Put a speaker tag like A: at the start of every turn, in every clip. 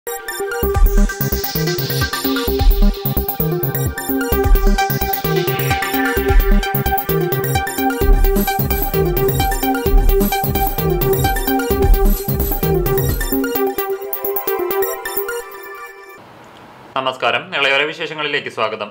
A: നമസ്കാരം ഇളയോര വിശേഷങ്ങളിലേക്ക് സ്വാഗതം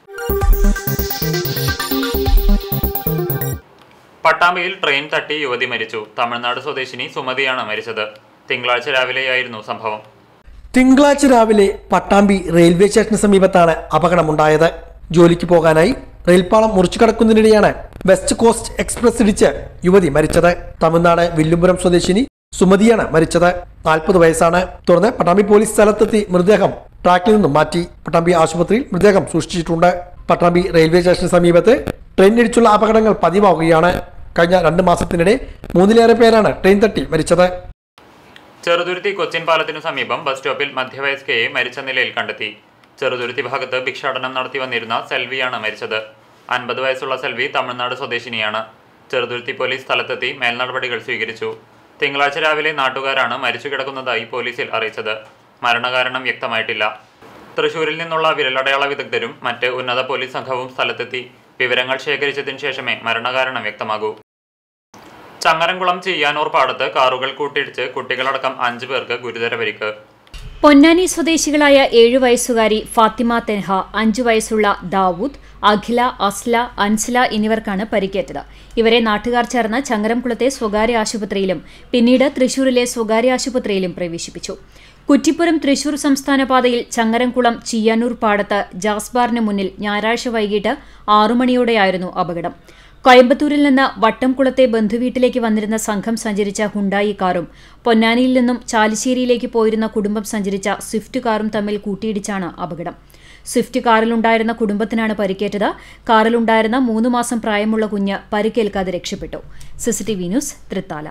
A: പട്ടാമ്പിയിൽ ട്രെയിൻ തട്ടി യുവതി മരിച്ചു തമിഴ്നാട് സ്വദേശിനി സുമതിയാണ് മരിച്ചത് തിങ്കളാഴ്ച രാവിലെയായിരുന്നു സംഭവം
B: തിങ്കളാഴ്ച രാവിലെ പട്ടാമ്പി റെയിൽവേ സ്റ്റേഷന് സമീപത്താണ് അപകടമുണ്ടായത് ജോലിക്ക് പോകാനായി റെയിൽപാളം മുറിച്ചു കടക്കുന്നതിനിടെയാണ് വെസ്റ്റ് കോസ്റ്റ് എക്സ്പ്രസ് ഇടിച്ച് യുവതി മരിച്ചത് തമിഴ്നാട് വില്ലുപുരം സ്വദേശിനി സുമതിയാണ് മരിച്ചത് നാൽപ്പത് വയസ്സാണ് തുടർന്ന് പട്ടാമ്പി പോലീസ് സ്ഥലത്തെത്തി മൃതദേഹം ട്രാക്കിൽ നിന്നും മാറ്റി പട്ടാമ്പി ആശുപത്രിയിൽ മൃതദേഹം സൂക്ഷിച്ചിട്ടുണ്ട് പട്ടാമ്പി റെയിൽവേ സ്റ്റേഷന് സമീപത്ത് ട്രെയിൻ ഇടിച്ചുള്ള അപകടങ്ങൾ പതിവാകുകയാണ് കഴിഞ്ഞ രണ്ട് മാസത്തിനിടെ മൂന്നിലേറെ പേരാണ് ട്രെയിൻ തട്ടി മരിച്ചത്
A: ചെറുതുരുത്തി കൊച്ചിൻ പാലത്തിനു സമീപം ബസ് സ്റ്റോപ്പിൽ മധ്യവയസ്കയെ മരിച്ച നിലയിൽ കണ്ടെത്തി ചെറുതുരുത്തി ഭാഗത്ത് ഭിക്ഷാടനം നടത്തി വന്നിരുന്ന സെൽവിയാണ് മരിച്ചത് അൻപത് വയസ്സുള്ള സെൽവി തമിഴ്നാട് സ്വദേശിനിയാണ് ചെറുതുരുത്തി പോലീസ് സ്ഥലത്തെത്തി മേൽനടപടികൾ സ്വീകരിച്ചു തിങ്കളാഴ്ച രാവിലെ നാട്ടുകാരാണ് മരിച്ചു കിടക്കുന്നതായി പോലീസിൽ അറിയിച്ചത് മരണകാരണം വ്യക്തമായിട്ടില്ല തൃശൂരിൽ നിന്നുള്ള വിരലടയാള വിദഗ്ധരും മറ്റ് ഉന്നത പോലീസ് സംഘവും സ്ഥലത്തെത്തി വിവരങ്ങൾ ശേഖരിച്ചതിന് ശേഷമേ മരണകാരണം വ്യക്തമാകൂ ചങ്ങരംകുളം ചെയ്യാനൂർ പാടത്ത് കാറുകൾ കൂട്ടിയിടിച്ച് കുട്ടികളടക്കം അഞ്ചു പേർക്ക് ഗുരുതര പരിക്ക്
C: പൊന്നാനി സ്വദേശികളായ ഏഴു വയസ്സുകാരി ഫാത്തിമ തെൻഹ അഞ്ചു വയസ്സുള്ള ദാവൂദ് അഖില അസ്ല അൻസില എന്നിവർക്കാണ് പരിക്കേറ്റത് ഇവരെ നാട്ടുകാർ ചേർന്ന് ചങ്ങരംകുളത്തെ സ്വകാര്യ ആശുപത്രിയിലും പിന്നീട് തൃശൂരിലെ സ്വകാര്യ ആശുപത്രിയിലും പ്രവേശിപ്പിച്ചു കുറ്റിപ്പുറം തൃശൂർ സംസ്ഥാന പാതയിൽ ചങ്ങരംകുളം ചിയ്യാനൂർ പാടത്ത് ജാസ്ബാറിന് മുന്നിൽ ഞായറാഴ്ച വൈകിട്ട് ആറുമണിയോടെയായിരുന്നു അപകടം കോയമ്പത്തൂരിൽ നിന്ന് വട്ടംകുളത്തെ ബന്ധുവീട്ടിലേക്ക് വന്നിരുന്ന സംഘം സഞ്ചരിച്ച ഹുണ്ടായി കാറും പൊന്നാനിയിൽ നിന്നും ചാലിശ്ശേരിയിലേക്ക് പോയിരുന്ന കുടുംബം സഞ്ചരിച്ച സ്വിഫ്റ്റ് കാറും തമ്മിൽ കൂട്ടിയിടിച്ചാണ് അപകടം സ്വിഫ്റ്റ് കാറിലുണ്ടായിരുന്ന കുടുംബത്തിനാണ് പരിക്കേറ്റത് കാറിലുണ്ടായിരുന്ന മൂന്ന് മാസം പ്രായമുള്ള കുഞ്ഞ് പരിക്കേൽക്കാതെ രക്ഷപ്പെട്ടു സിസിടിവി ന്യൂസ് തൃത്താല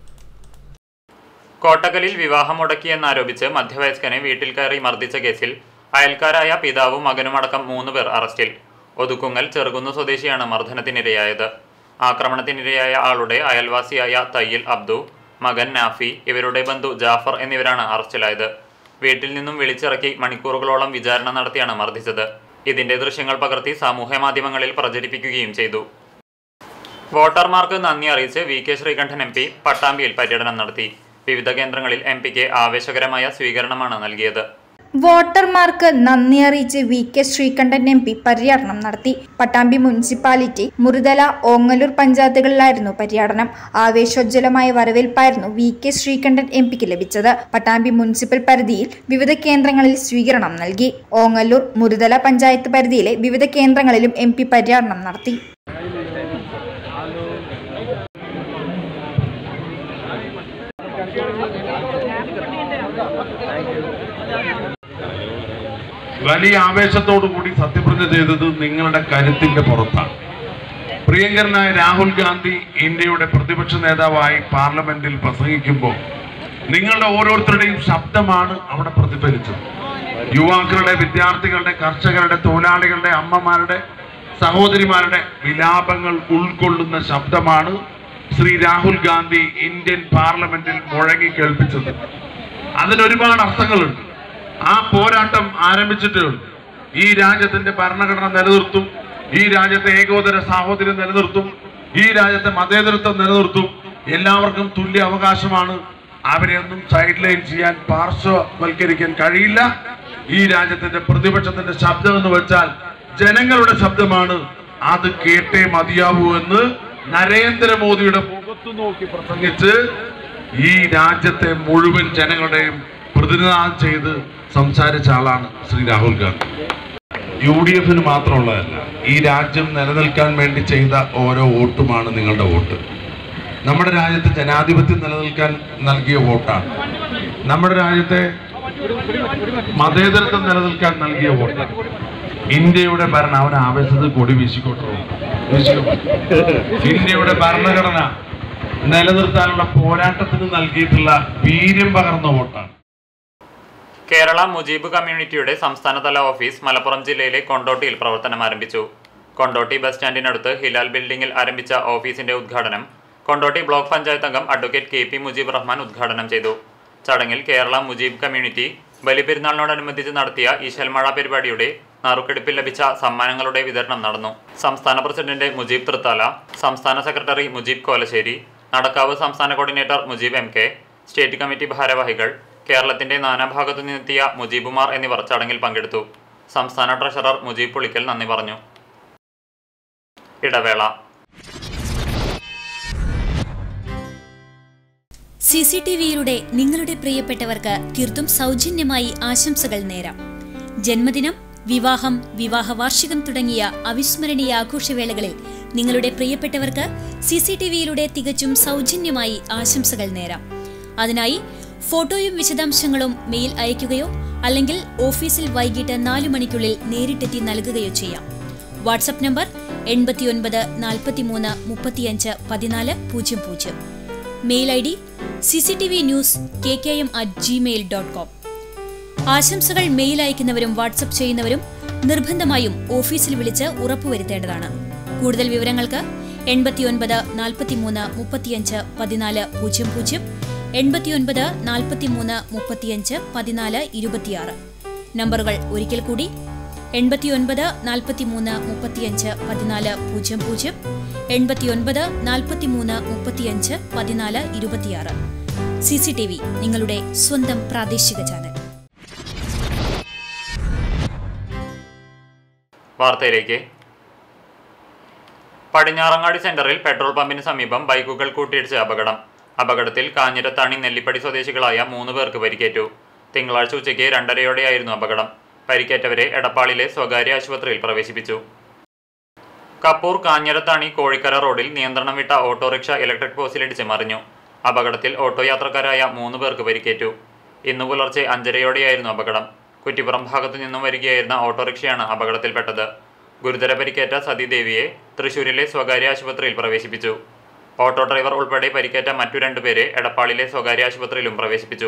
A: കോട്ടക്കലിൽ വിവാഹം മുടക്കിയെന്നാരോപിച്ച് മധ്യവയസ്കനെ വീട്ടിൽ കയറി മർദ്ദിച്ച കേസിൽ അയൽക്കാരായ പിതാവും മകനുമടക്കം മൂന്ന് പേർ അറസ്റ്റിൽ ഒതുക്കുങ്ങൽ ചെറുകുന്നു സ്വദേശിയാണ് മർദ്ദനത്തിനിരയായത് ആക്രമണത്തിനിരയായ ആളുടെ അയൽവാസിയായ തയ്യിൽ അബ്ദു മകൻ നാഫി ഇവരുടെ ബന്ധു ജാഫർ എന്നിവരാണ് അറസ്റ്റിലായത് വീട്ടിൽ നിന്നും വിളിച്ചിറക്കി മണിക്കൂറുകളോളം വിചാരണ നടത്തിയാണ് മർദ്ദിച്ചത് ഇതിന്റെ ദൃശ്യങ്ങൾ പകർത്തി സാമൂഹ്യ മാധ്യമങ്ങളിൽ പ്രചരിപ്പിക്കുകയും ചെയ്തു വോട്ടർമാർക്ക് നന്ദി അറിയിച്ച് V K Sreekandan M P പട്ടാമ്പിയിൽ പര്യടനം നടത്തി വിവിധ കേന്ദ്രങ്ങളിൽ എം പിക്ക് ആവേശകരമായ സ്വീകരണമാണ് നൽകിയത്
D: വോട്ടർമാർക്ക് നന്ദി അറിയിച്ച് V K Sreekandan M P പര്യടനം നടത്തി പട്ടാമ്പി മുനിസിപ്പാലിറ്റി മുറുതല ഓങ്ങല്ലൂർ പഞ്ചായത്തുകളിലായിരുന്നു പര്യടനം ആവേശോജ്വലമായ വരവേൽപ്പായിരുന്നു വി കെ ശ്രീകണ്ഠൻ എം പിക്ക് ലഭിച്ചത് പട്ടാമ്പി മുനിസിപ്പൽ പരിധിയിൽ വിവിധ കേന്ദ്രങ്ങളിൽ സ്വീകരണം നൽകി ഓങ്ങല്ലൂർ മുറുതല പഞ്ചായത്ത് പരിധിയിലെ വിവിധ കേന്ദ്രങ്ങളിലും എം പി പര്യടനം നടത്തി
E: വലിയ ആവേശത്തോടു കൂടി സത്യപ്രതിജ്ഞ ചെയ്തത് നിങ്ങളുടെ കരുത്തിന്റെ പുറത്താണ് പ്രിയങ്കരനായ രാഹുൽ ഗാന്ധി ഇന്ത്യയുടെ പ്രതിപക്ഷ നേതാവായി പാർലമെന്റിൽ പ്രസംഗിക്കുമ്പോൾ നിങ്ങളുടെ ഓരോരുത്തരുടെയും ശബ്ദമാണ് അവിടെ പ്രതിഫലിച്ചത് യുവാക്കളുടെ വിദ്യാർത്ഥികളുടെ കർഷകരുടെ തൊഴിലാളികളുടെ അമ്മമാരുടെ സഹോദരിമാരുടെ വിലാപങ്ങൾ ഉൾക്കൊള്ളുന്ന ശബ്ദമാണ് ശ്രീ രാഹുൽ ഗാന്ധി ഇന്ത്യൻ പാർലമെന്റിൽ മുഴങ്ങി കേൾപ്പിച്ചത് അതിനൊരുപാട് അർത്ഥങ്ങളുണ്ട് ആ പോരാട്ടം ആരംഭിച്ചിട്ടേ ഉള്ളൂ ഈ രാജ്യത്തിന്റെ ഭരണഘടന നിലനിർത്തും ഈ രാജ്യത്തെ ഏകോദര സാഹോദര്യം നിലനിർത്തും ഈ രാജ്യത്തെ മതേതരത്വം നിലനിർത്തും എല്ലാവർക്കും തുല്യ അവകാശമാണ് അവരെ ഒന്നും സൈഡ് ലൈൻ ചെയ്യാൻ പാർശ്വവൽക്കരിക്കാൻ കഴിയില്ല ഈ രാജ്യത്തിന്റെ പ്രതിപക്ഷത്തിന്റെ ശബ്ദം എന്ന് വെച്ചാൽ ജനങ്ങളുടെ ശബ്ദമാണ് അത് കേട്ടേ മതിയാവൂ എന്ന് നരേന്ദ്രമോദിയുടെ മുഖത്തു നോക്കി പ്രസംഗിച്ച് ഈ രാജ്യത്തെ മുഴുവൻ ജനങ്ങളുടെയും പ്രതിനിധാനം ചെയ്ത് സംസാരിച്ച ആളാണ് ശ്രീ രാഹുൽ ഗാന്ധി യു ഡി എഫിന് മാത്രമുള്ളതല്ല ഈ രാജ്യം നിലനിൽക്കാൻ വേണ്ടി ചെയ്ത ഓരോ വോട്ടുമാണ് നിങ്ങളുടെ വോട്ട് നമ്മുടെ രാജ്യത്ത് ജനാധിപത്യം നിലനിൽക്കാൻ നൽകിയ വോട്ടാണ് നമ്മുടെ രാജ്യത്തെ മതേതരത്വം നിലനിൽക്കാൻ നൽകിയ വോട്ടാണ് ഇന്ത്യയുടെ ഭരണം അവൻ ആവേശത്തിൽ കൊടി വീശിക്കോട്ടോ വീശിക്കോട്ടെ. ഇന്ത്യയുടെ ഭരണഘടന നിലനിർത്താനുള്ള പോരാട്ടത്തിന് നൽകിയിട്ടുള്ള വീര്യം പകർന്ന വോട്ടാണ്
A: കേരള മുജീബ് കമ്മ്യൂണിറ്റിയുടെ സംസ്ഥാനതല ഓഫീസ് മലപ്പുറം ജില്ലയിലെ കൊണ്ടോട്ടിയിൽ പ്രവർത്തനം ആരംഭിച്ചു കൊണ്ടോട്ടി ബസ് സ്റ്റാൻഡിനടുത്ത് ഹിലാൽ ബിൽഡിംഗിൽ ആരംഭിച്ച ഓഫീസിന്റെ ഉദ്ഘാടനം കൊണ്ടോട്ടി ബ്ലോക്ക് പഞ്ചായത്ത് അംഗം advocate K P Mujeeb Rahman ഉദ്ഘാടനം ചെയ്തു ചടങ്ങിൽ കേരള മുജീബ് കമ്മ്യൂണിറ്റി ബലിപെരുന്നാളിനോടനുബന്ധിച്ച് നടത്തിയ ഈശൽമഴ പരിപാടിയുടെ നറുക്കെടുപ്പിൽ ലഭിച്ച സമ്മാനങ്ങളുടെ വിതരണം നടന്നു സംസ്ഥാന പ്രസിഡന്റ് മുജീബ് തൃത്താല സംസ്ഥാന സെക്രട്ടറി മുജീബ് കോലശ്ശേരി നടക്കാവ് സംസ്ഥാന coordinator Mujeeb M K state committee ഭാരവാഹികൾ കേരളത്തിന്റെ നാനാഭാഗത്തു നിന്നെത്തിയ മുജീബുമാർ എന്നിവർ ചടങ്ങിൽ പങ്കെടുത്തു സംസ്ഥാന ട്രഷറർ മുജീബ് പുളിക്കൽ നന്ദി പറഞ്ഞു ഇടവേള
F: സി സി ടി വിയിലൂടെ നിങ്ങളുടെ പ്രിയപ്പെട്ടവർക്ക് തീർത്തും സൗജന്യമായി ആശംസകൾ നേരാം ജന്മദിനം വിവാഹം വിവാഹ വാർഷികം തുടങ്ങിയ അവിസ്മരണീയ ആഘോഷവേളകളിൽ നിങ്ങളുടെ പ്രിയപ്പെട്ടവർക്ക് സി സി ടി വിയിലൂടെ തികച്ചും സൗജന്യമായി ആശംസകൾ നേരാം അതിനായി ഫോട്ടോയും വിശദാംശങ്ങളും മെയിൽ അയയ്ക്കുകയോ അല്ലെങ്കിൽ ഓഫീസിൽ വൈകിട്ട് നാലു മണിക്കുള്ളിൽ നേരിട്ടെത്തി നൽകുകയോ ചെയ്യാം വാട്സപ്പ് നമ്പർ എൺപത്തിയൊൻപത് നാൽപ്പത്തിമൂന്ന് മുപ്പത്തിയഞ്ച് പതിനാല് പൂജ്യം പൂജ്യം mail I D C C T V news K K M at Gmail dot com ആശംസകൾ മെയിൽ അയക്കുന്നവരും വാട്സപ്പ് ചെയ്യുന്നവരും നിർബന്ധമായും ഓഫീസിൽ വിളിച്ച് ഉറപ്പുവരുത്തേണ്ടതാണ് കൂടുതൽ വിവരങ്ങൾക്ക് എൺപത്തിയൊൻപത് നാൽപ്പത്തിമൂന്ന് മുപ്പത്തിയഞ്ച് പതിനാല് പൂജ്യം പൂജ്യം എൺപത്തിയൊൻപത് നാൽപ്പത്തിമൂന്ന് മുപ്പത്തിയഞ്ച് പതിനാല് ഇരുപത്തിയാറ് നമ്പറുകൾ ഒരിക്കൽ കൂടി എൺപത്തിയൊൻപത് നാൽപ്പത്തിമൂന്ന് മുപ്പത്തിയഞ്ച് പതിനാല് പൂജ്യം പൂജ്യം എൺപത്തിയൊൻപത് നാൽപ്പത്തിമൂന്ന് മുപ്പത്തിയഞ്ച് പതിനാല് ഇരുപത്തിയാറ് സി സി ടി വി നിങ്ങളുടെ സ്വന്തം പ്രാദേശിക ചാനൽ
A: വാർത്തയിലേക്ക് പടിഞ്ഞാറങ്ങാടി സെന്ററിൽ പെട്രോൾ പമ്പിന് സമീപം ബൈക്കുകൾ കൂട്ടിയിടിച്ച് അപകടം അപകടത്തിൽ കാഞ്ഞിരത്താണി നെല്ലിപ്പടി സ്വദേശികളായ മൂന്ന് പേർക്ക് പരിക്കേറ്റു തിങ്കളാഴ്ച ഉച്ചയ്ക്ക് രണ്ടരയോടെയായിരുന്നു അപകടം പരിക്കേറ്റവരെ എടപ്പാളിലെ സ്വകാര്യ ആശുപത്രിയിൽ പ്രവേശിപ്പിച്ചു കപ്പൂർ കാഞ്ഞിരത്താണി കോഴിക്കര റോഡിൽ നിയന്ത്രണം വിട്ട ഓട്ടോറിക്ഷ ഇലക്ട്രിക് പോസ്റ്റിലിടിച്ച് മറിഞ്ഞു അപകടത്തിൽ ഓട്ടോ യാത്രക്കാരായ മൂന്ന് പേർക്ക് പരിക്കേറ്റു ഇന്നു പുലർച്ചെ അഞ്ചരയോടെയായിരുന്നു അപകടം കുറ്റിപ്പുറം ഭാഗത്തു നിന്നും വരികയായിരുന്ന ഓട്ടോറിക്ഷയാണ് അപകടത്തിൽപ്പെട്ടത് ഗുരുതര പരിക്കേറ്റ സതീദേവിയെ തൃശൂരിലെ സ്വകാര്യ ആശുപത്രിയിൽ പ്രവേശിപ്പിച്ചു ഓട്ടോ ഡ്രൈവർ ഉൾപ്പെടെ പരിക്കേറ്റ മറ്റു രണ്ടുപേരെ എടപ്പാളിലെ സ്വകാര്യ ആശുപത്രിയിലും പ്രവേശിപ്പിച്ചു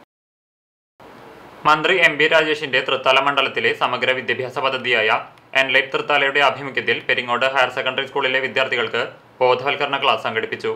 A: മന്ത്രി എം ബി രാജേഷിന്റെ തൃത്താല മണ്ഡലത്തിലെ സമഗ്ര വിദ്യാഭ്യാസ പദ്ധതിയായ എൻലൈറ്റ് തൃത്താലയുടെ ആഭിമുഖ്യത്തിൽ പെരിങ്ങോട് ഹയർ സെക്കൻഡറി സ്കൂളിലെ വിദ്യാർത്ഥികൾക്ക് ബോധവൽക്കരണ ക്ലാസ് സംഘടിപ്പിച്ചു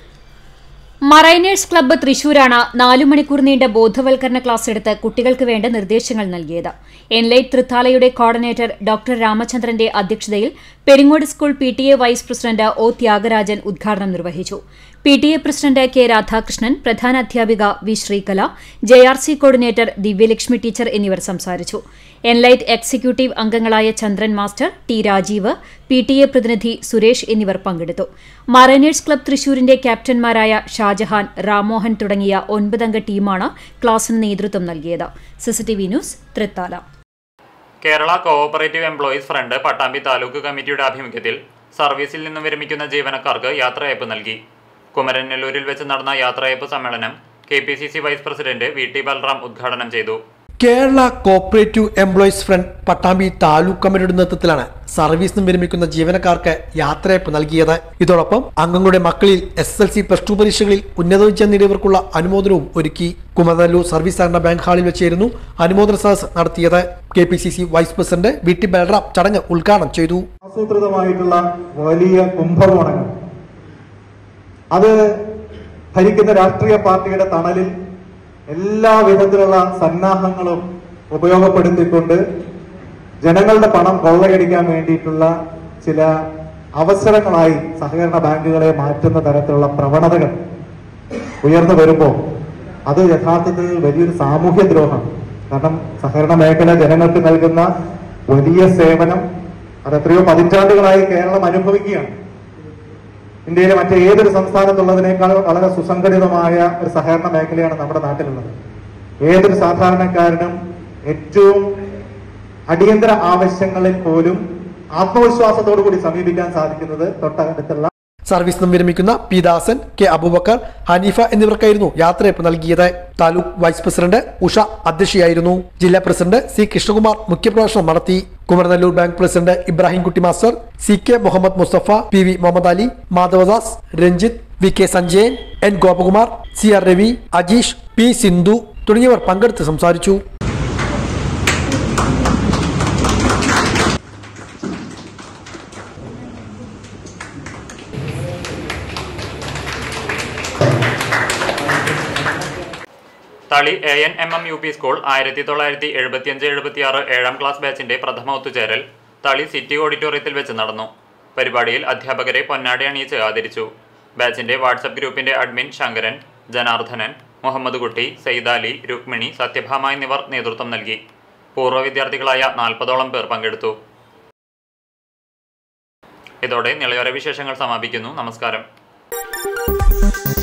C: മറൈനേഴ്സ് ക്ലബ്ബ് തൃശൂരാണ് നാലു മണിക്കൂർ നീണ്ട ബോധവൽക്കരണ ക്ലാസ് എടുത്ത് കുട്ടികൾക്ക് വേണ്ട നിർദ്ദേശങ്ങൾ നൽകിയത് എൻലൈറ്റ് തൃത്താലയുടെ കോർഡിനേറ്റർ ഡോക്ടർ രാമചന്ദ്രന്റെ അധ്യക്ഷതയിൽ Peringode school P T A vice president O Thyagarajan ഉദ്ഘാടനം നിർവഹിച്ചു P T A president K Radhakrishnan പ്രധാന അധ്യാപിക V Sreekala J R C coordinator Divyalakshmi teacher എന്നിവർ സംസാരിച്ചു എൻലൈറ്റ് എക്സിക്യൂട്ടീവ് അംഗങ്ങളായ Chandran master T Rajeev P T A പ്രതിനിധി സുരേഷ് എന്നിവർ പങ്കെടുത്തു മറൈനേഴ്സ് ക്ലബ് തൃശൂരിന്റെ ക്യാപ്റ്റന്മാരായ ഷാജഹാൻ റാമോഹൻ തുടങ്ങിയ ഒൻപതംഗ ടീമാണ് ക്ലാസിന് നേതൃത്വം നൽകിയത് CCTV news Thrithala
A: Kerala cooperative employees front Pattambi taluk കമ്മിറ്റിയുടെ ആഭിമുഖ്യത്തിൽ സർവീസിൽ നിന്നും വിരമിക്കുന്ന ജീവനക്കാർക്ക് യാത്രയയപ്പ് നൽകി കുമരനെല്ലൂരിൽ വെച്ച് നടന്ന യാത്രയയപ്പ് സമ്മേളനം K P C C vice president V T Balram ഉദ്ഘാടനം ചെയ്തു
B: Kerala cooperative employees front Pattambi taluk കമ്മിറ്റിയുടെ നേതൃത്വത്തിലാണ് സർവീസ് നിന്ന് വിരമിക്കുന്ന ജീവനക്കാർക്ക് യാത്രയപ്പ് നൽകിയത് ഇതോടൊപ്പം അംഗങ്ങളുടെ മക്കളിൽ S L C plus two പരീക്ഷകളിൽ ഉന്നത വിജയം നേടിയവർക്കുള്ള അനുമോദനവും ഒരുക്കി കുമരനല്ലൂർ സർവീസ് സഹകരണ ബാങ്ക് ഹാളിൽ വെച്ചായിരുന്നു അനുമോദന സദസ് നടത്തിയത് K P C C vice president V T Balram ചടങ്ങ് ഉദ്ഘാടനം ചെയ്തു
G: ആസൂത്രിതമായിട്ടുള്ള വലിയ കുംഭകോണങ്ങൾ അത് ഭരിക്കുന്ന രാഷ്ട്രീയ പാർട്ടിയുടെ തണലിൽ എല്ലാ വിധത്തിലുള്ള സന്നാഹങ്ങളും ഉപയോഗപ്പെടുത്തിക്കൊണ്ട് ജനങ്ങളുടെ പണം കൊള്ളയടിക്കാൻ വേണ്ടിയിട്ടുള്ള ചില അവസരങ്ങളായി സഹകരണ ബാങ്കുകളെ മാറ്റുന്ന തരത്തിലുള്ള പ്രവണതകൾ ഉയർന്നു വരുമ്പോൾ അത് യഥാർത്ഥത്തിൽ വലിയൊരു സാമൂഹ്യ ദ്രോഹം കാരണം സഹകരണ മേഖല ജനങ്ങൾക്ക് നൽകുന്ന വലിയ സേവനം അത് എത്രയോ പതിറ്റാണ്ടുകളായി കേരളം അനുഭവിക്കുകയാണ് ഇന്ത്യയിലെ മറ്റേതൊരു സംസ്ഥാനത്തുള്ളതിനേക്കാൾ വളരെ സുസംഘടിതമായ ഒരു സഹകരണ മേഖലയാണ് നമ്മുടെ നാട്ടിലുള്ളത് ഏതൊരു സാധാരണക്കാരനും ഏറ്റവും അടിയന്തര ആവശ്യങ്ങളിൽ പോലും ആത്മവിശ്വാസത്തോടു കൂടി സമീപിക്കാൻ സാധിക്കുന്നത് തൊട്ടടുത്തുള്ള
B: സർവീസ് നിന്നും വിരമിക്കുന്ന പി ദാസൻ കെ അബൂബക്കർ ഹനീഫ എന്നിവർക്കായിരുന്നു യാത്രയപ്പ് നൽകിയത് താലൂക്ക് വൈസ് പ്രസിഡന്റ് ഉഷ അധ്യക്ഷയായിരുന്നു ജില്ലാ പ്രസിഡന്റ് സി കൃഷ്ണകുമാർ മുഖ്യപ്രഭാഷണം നടത്തി Kumaranellur bank president Ibrahim Kutty master C K Muhammed Mustafa P V Muhammed Ali Madhavadas Ranjith V K Sanjayan N Gopakumar C R Ravi Ajeesh P Sindhu തുടങ്ങിയവർ പങ്കെടുത്ത് സംസാരിച്ചു
A: Thali A N M M U P school ആയിരത്തി തൊള്ളായിരത്തി എഴുപത്തിയഞ്ച് എഴുപത്തിയാറ് ഏഴാം ക്ലാസ് ബാച്ചിന്റെ പ്രഥമ ഒത്തുചേരൽ തളി സിറ്റി ഓഡിറ്റോറിയത്തിൽ വെച്ച് നടന്നു പരിപാടിയിൽ അധ്യാപകരെ പൊന്നാടി അണിയിച്ച് ആദരിച്ചു ബാച്ചിന്റെ വാട്സപ്പ് ഗ്രൂപ്പിന്റെ അഡ്മിൻ ശങ്കരൻ ജനാർദ്ദനൻ മുഹമ്മദ് കുട്ടി സെയ്താലി രുക്മിണി സത്യഭാമ എന്നിവർ നേതൃത്വം നൽകി പൂർവ്വ വിദ്യാർത്ഥികളായ നാൽപ്പതോളം പേർ പങ്കെടുത്തു ഇതോടെ നിളയോര വിശേഷങ്ങൾ സമാപിക്കുന്നു നമസ്കാരം